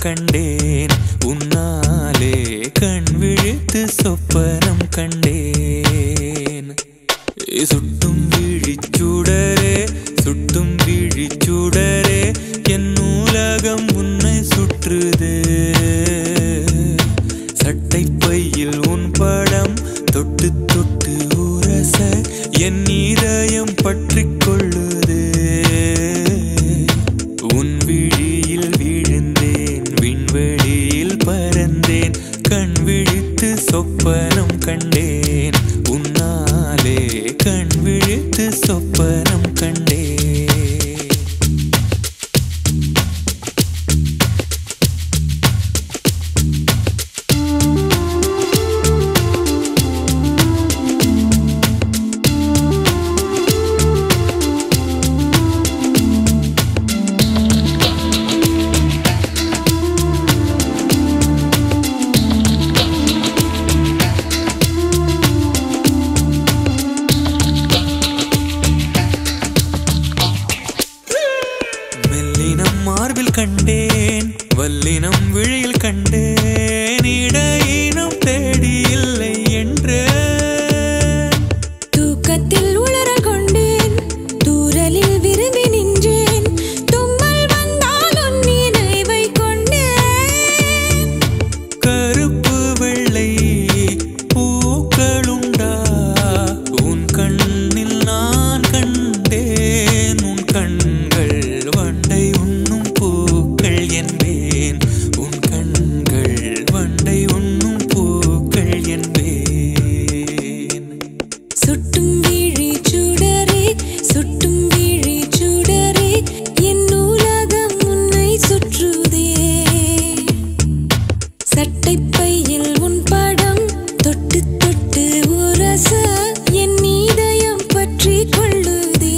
கண்டேன் உன்னாலே கண் விழித்து சொப்பனம் கண்டேன் சுட்டும் விழிச்சுடரே சுட்டும் விழிச்சுடரே என் நூலகம் உன்னை சுற்றுதே சட்டை பையில் உன் படம் தொட்டு தொட்டு உரச என் இதயம் பற்றிக் கொள்ளுதே உன் விழியில் விழுந்தேன் விண்வெளியில் பறந்தேன் கண் விழித்து சொப்பனம் கண்டேன் உன்னாலே கண் விழித்து சொப்பனம் கண்டேன் மெல்லினம் மார்பில் கண்டேன் வல்லினம் விழியில் கண்டேன் இடையினம் தேடி இல்லை என்று தூக்கத்தில் உளறல் கொண்டேன் தூரலில் விரும்பி நின்றேன் தும்மல் வந்தால் உன் நினைவை கொண்டேன் கருப்பு வெள்ளை பூக்களுண்டா உன் கண்ணில் நான் கண்டேன் உன் கண்கள் வண்டை உண்ணும் பூக்கள் என்பேன் உன் கண்கள் வண்டை உண்ணும் பூக்கள் என்பேன் சுட்டும் விழி சுடரே சுட்டும் விழி சுடரே என் நூலகம் உன்னை சுற்றுதே சட்டை பையில் உன் படம் தொட்டு தொட்டு உரச என் இதயம் பற்றி கொள்ளுதே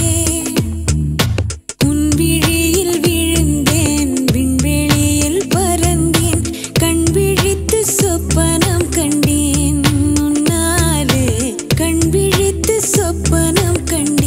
உன் விழியில் விழுந்தேன் விண்வெளியில் பறந்தேன் கண் விழித்து சொப்பனம் கண்டேன் உன்னாலே கண் விழித்து சொப்பனம் கண்டேன்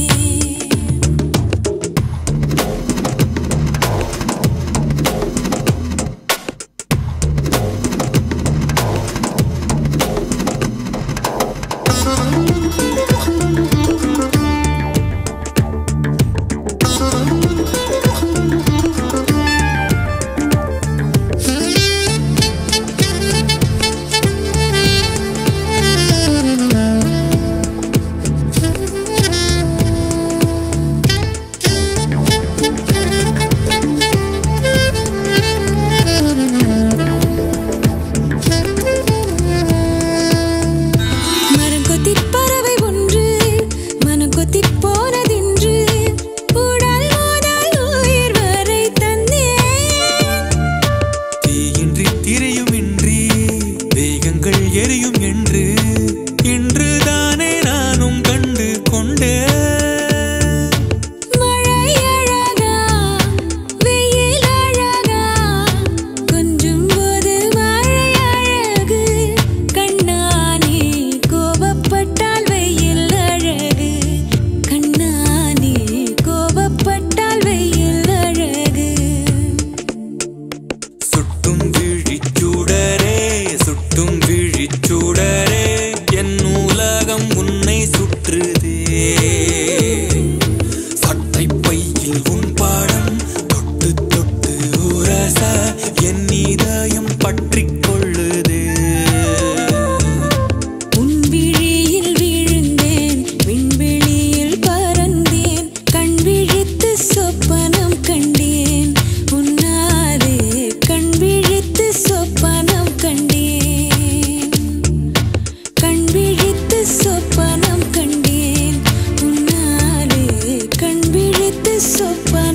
மரங்கொத்திப் பறவை ஒன்று மனங்கொத்திப் போனதென்று உடல் முதல் உயிர் வரை தந்தேன் தீயின்றி திரையுமின்றி வேகங்கள் எரியும் என்று இன்று தானே நானும் கண்டு கொண்டேன் மழை அழகா வெயில் அழகா கொஞ்சும் போது மழை அழகு கண்ணானே கோபப்பட்டால் வெயில் அழகு கண்ணானே கோபப்பட்டால் வெயில் அழகு சுட்டும் விழிச்சுடரே சுட்டும் விழிச்சுடரே என் உலகம் உன்னை சுற்றுதே சட்டை பையில் உன் பாடம் தொட்டு தொட்டு உரச என் இதயம் பற்றிக் கொள்ளுதே உன் விழியில் விழுந்தேன் விண்வெளியில் பறந்தேன் கண் விழித்து சொப்பனம் கண்டேன் உன்னாலே கண் விழித்து சொப்பனம் கண்டேன் கண் விழித்து சொப்பனம் கண்டேன் உன்னாலே கண் விழித்து சொப்பனம்